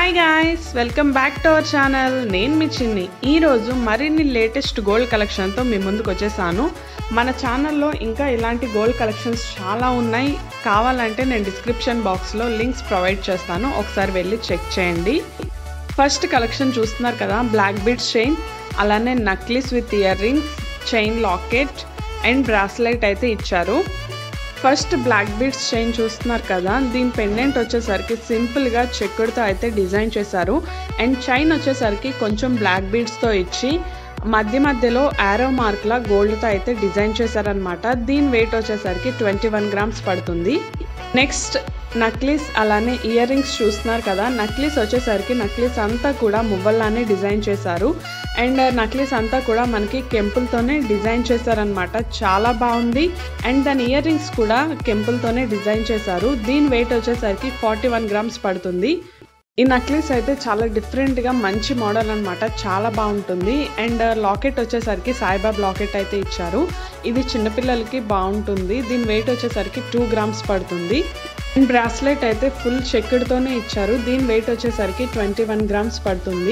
hi guys welcome back to our channel నేను మీ చిన్ని ఈరోజు మరిన్ని లేటెస్ట్ గోల్డ్ కలెక్షన్తో మీ ముందుకు వచ్చేసాను మన ఛానల్లో ఇంకా ఇలాంటి గోల్డ్ కలెక్షన్స్ చాలా ఉన్నాయి కావాలంటే నేను డిస్క్రిప్షన్ బాక్స్లో లింక్స్ ప్రొవైడ్ చేస్తాను ఒకసారి వెళ్ళి చెక్ చేయండి ఫస్ట్ కలెక్షన్ చూస్తున్నారు కదా బ్లాక్ బీడ్స్ చైన్ అలానే necklace with ear rings chain locket and bracelet అయితే ఇచ్చారు ఫస్ట్ బ్లాక్ బీడ్స్ చైన్ చూస్తున్నారు కదా దీని పెండెంట్ వచ్చేసరికి సింపుల్గా చెక్కుడుతో అయితే డిజైన్ చేశారు అండ్ చైన్ వచ్చేసరికి కొంచెం బ్లాక్ బీడ్స్తో ఇచ్చి మధ్య మధ్యలో ఆరో మార్క్లా గోల్డ్తో అయితే డిజైన్ చేశారనమాట దీని వెయిట్ వచ్చేసరికి ట్వంటీ వన్ గ్రామ్స్ పడుతుంది నెక్స్ట్ నక్లీస్ అలానే ఇయర్ రింగ్స్ చూస్తున్నారు కదా నక్లీస్ వచ్చేసరికి నక్లీస్ అంతా కూడా మువ్వల్లానే డిజైన్ చేశారు అండ్ నక్లీస్ అంతా కూడా మనకి కెంపుల్తోనే డిజైన్ చేశారనమాట చాలా బాగుంది అండ్ దాని ఇయర్ రింగ్స్ కూడా కెంపుల్తోనే డిజైన్ చేశారు దీని వెయిట్ వచ్చేసరికి ఫార్టీ వన్ గ్రామ్స్ పడుతుంది ఈ నక్లీస్ అయితే చాలా డిఫరెంట్గా మంచి మోడల్ అనమాట చాలా బాగుంటుంది అండ్ లాకెట్ వచ్చేసరికి సాయిబాబ్ లాకెట్ అయితే ఇచ్చారు ఇది చిన్నపిల్లలకి బాగుంటుంది దీని వెయిట్ వచ్చేసరికి టూ గ్రామ్స్ పడుతుంది అండ్ బ్రాస్లెట్ అయితే ఫుల్ చెక్కుడుతోనే ఇచ్చారు దీని వెయిట్ వచ్చేసరికి ట్వంటీ వన్ గ్రామ్స్ పడుతుంది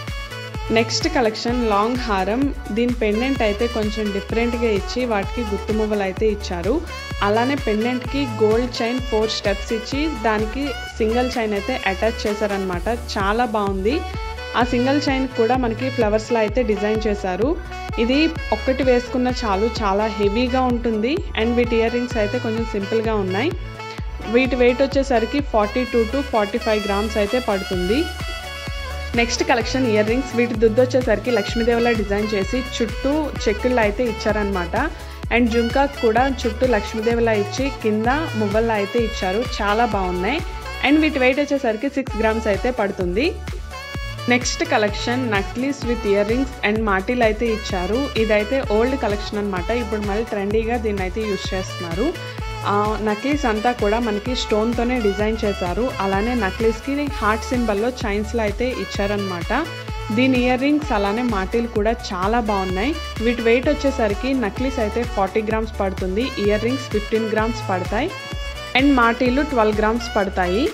నెక్స్ట్ కలెక్షన్ లాంగ్ హారం దీని పెండెంట్ అయితే కొంచెం డిఫరెంట్గా ఇచ్చి వాటికి గుర్తు మువ్వలు అయితే ఇచ్చారు అలానే పెండెంట్కి గోల్డ్ చైన్ ఫోర్ స్టెప్స్ ఇచ్చి దానికి సింగిల్ చైన్ అయితే అటాచ్ చేశారనమాట చాలా బాగుంది ఆ సింగిల్ చైన్ కూడా మనకి ఫ్లవర్స్లో అయితే డిజైన్ చేశారు ఇది ఒక్కటి వేసుకున్న చాలు చాలా హెవీగా ఉంటుంది అండ్ వీటి ఇయర్ రింగ్స్ అయితే కొంచెం సింపుల్గా ఉన్నాయి వీటి వెయిట్ వచ్చేసరికి forty two to forty five grams అయితే పడుతుంది నెక్స్ట్ కలెక్షన్ ఇయర్ రింగ్స్ వీటి దుద్దు వచ్చేసరికి లక్ష్మీదేవిలా డిజైన్ చేసి చుట్టూ చెక్కుల్లో అయితే ఇచ్చారనమాట అండ్ జుంకా కూడా చుట్టూ లక్ష్మీదేవిలా ఇచ్చి కింద మువ్వల్లా అయితే ఇచ్చారు చాలా బాగున్నాయి అండ్ వీటి వెయిట్ వచ్చేసరికి సిక్స్ గ్రామ్స్ అయితే పడుతుంది next collection necklace with ear rings and మాటిల్ అయితే ఇచ్చారు ఇదైతే ఓల్డ్ కలెక్షన్ అనమాట ఇప్పుడు మళ్ళీ ట్రెండీగా దీన్ని అయితే యూస్ చేస్తున్నారు నక్లీస్ అంతా కూడా మనకి స్టోన్తోనే డిజైన్ చేశారు అలానే నక్లీస్కి హార్ట్ సింబల్లో చైన్స్లో అయితే ఇచ్చారనమాట దీని ఇయర్ రింగ్స్ అలానే మాటిల్ కూడా చాలా బాగున్నాయి వీటి వెయిట్ వచ్చేసరికి నక్లీస్ అయితే ఫార్టీ గ్రామ్స్ పడుతుంది ఇయర్ రింగ్స్ ఫిఫ్టీన్ గ్రామ్స్ పడతాయి అండ్ మాటీలు ట్వెల్వ్ గ్రామ్స్ పడతాయి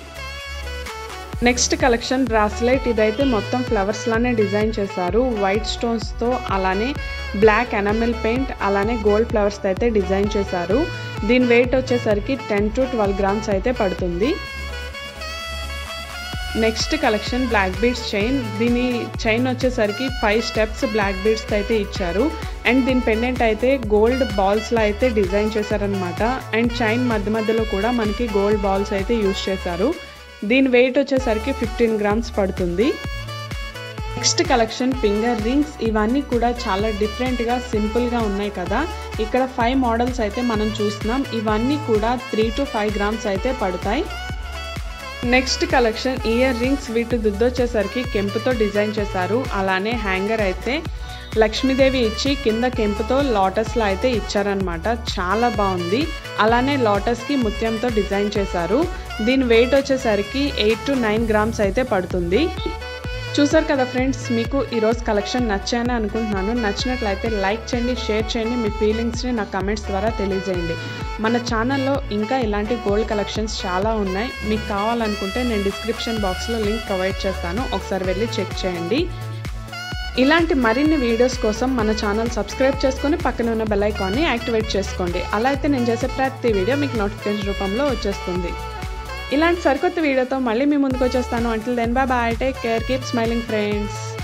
నెక్స్ట్ కలెక్షన్ బ్రాస్లెట్ ఇదైతే మొత్తం ఫ్లవర్స్ లానే డిజైన్ చేశారు వైట్ స్టోన్స్తో అలానే బ్లాక్ ఎనమిల్ పెయింట్ అలానే గోల్డ్ ఫ్లవర్స్ అయితే డిజైన్ చేశారు దీని వెయిట్ వచ్చేసరికి టెన్ టు ట్వెల్వ్ గ్రామ్స్ అయితే పడుతుంది next collection black beads chain దీని చైన్ వచ్చేసరికి ఫైవ్ స్టెప్స్ బ్లాక్ బీడ్స్ అయితే ఇచ్చారు అండ్ దీని పెండెంట్ అయితే గోల్డ్ బాల్స్లో అయితే డిజైన్ చేశారనమాట అండ్ చైన్ మధ్య మధ్యలో కూడా మనకి గోల్డ్ బాల్స్ అయితే యూస్ చేశారు దీని వెయిట్ వచ్చేసరికి ఫిఫ్టీన్ గ్రామ్స్ పడుతుంది నెక్స్ట్ కలెక్షన్ ఫింగర్ రింగ్స్ ఇవన్నీ కూడా చాలా డిఫరెంట్గా సింపుల్గా ఉన్నాయి కదా ఇక్కడ ఫైవ్ మోడల్స్ అయితే మనం చూస్తున్నాం ఇవన్నీ కూడా త్రీ టు ఫైవ్ గ్రామ్స్ అయితే పడతాయి నెక్స్ట్ కలెక్షన్ ఇయర్ రింగ్స్ వీటి దుద్దు వచ్చేసరికి కెంపుతో డిజైన్ చేశారు అలానే హ్యాంగర్ అయితే లక్ష్మీదేవి ఇచ్చి కింద కెంపుతో లాటస్లా అయితే ఇచ్చారనమాట చాలా బాగుంది అలానే లాటస్కి ముత్యంతో డిజైన్ చేశారు దీని వెయిట్ వచ్చేసరికి ఎయిట్ టు నైన్ గ్రామ్స్ అయితే పడుతుంది చూసారు కదా ఫ్రెండ్స్ మీకు ఈరోజు కలెక్షన్ నచ్చాయని అనుకుంటున్నాను నచ్చినట్లయితే లైక్ చేయండి షేర్ చేయండి మీ ఫీలింగ్స్ని నా కమెంట్స్ ద్వారా తెలియజేయండి మన ఛానల్లో ఇంకా ఇలాంటి గోల్డ్ కలెక్షన్స్ చాలా ఉన్నాయి మీకు కావాలనుకుంటే నేను డిస్క్రిప్షన్ బాక్స్లో లింక్ ప్రొవైడ్ చేస్తాను ఒకసారి వెళ్ళి చెక్ చేయండి ఇలాంటి మరిన్ని వీడియోస్ కోసం మన ఛానల్ సబ్స్క్రైబ్ చేసుకొని పక్కన ఉన్న బెల్ ఐకాన్ని యాక్టివేట్ చేసుకోండి అలా అయితే నేను చేసే ప్రతి వీడియో మీకు నోటిఫికేషన్ రూపంలో వచ్చేస్తుంది ఇలాంటి సరికొత్త వీడియోతో మళ్ళీ మీ ముందుకు వచ్చేస్తాను until then bye bye take care keep smiling friends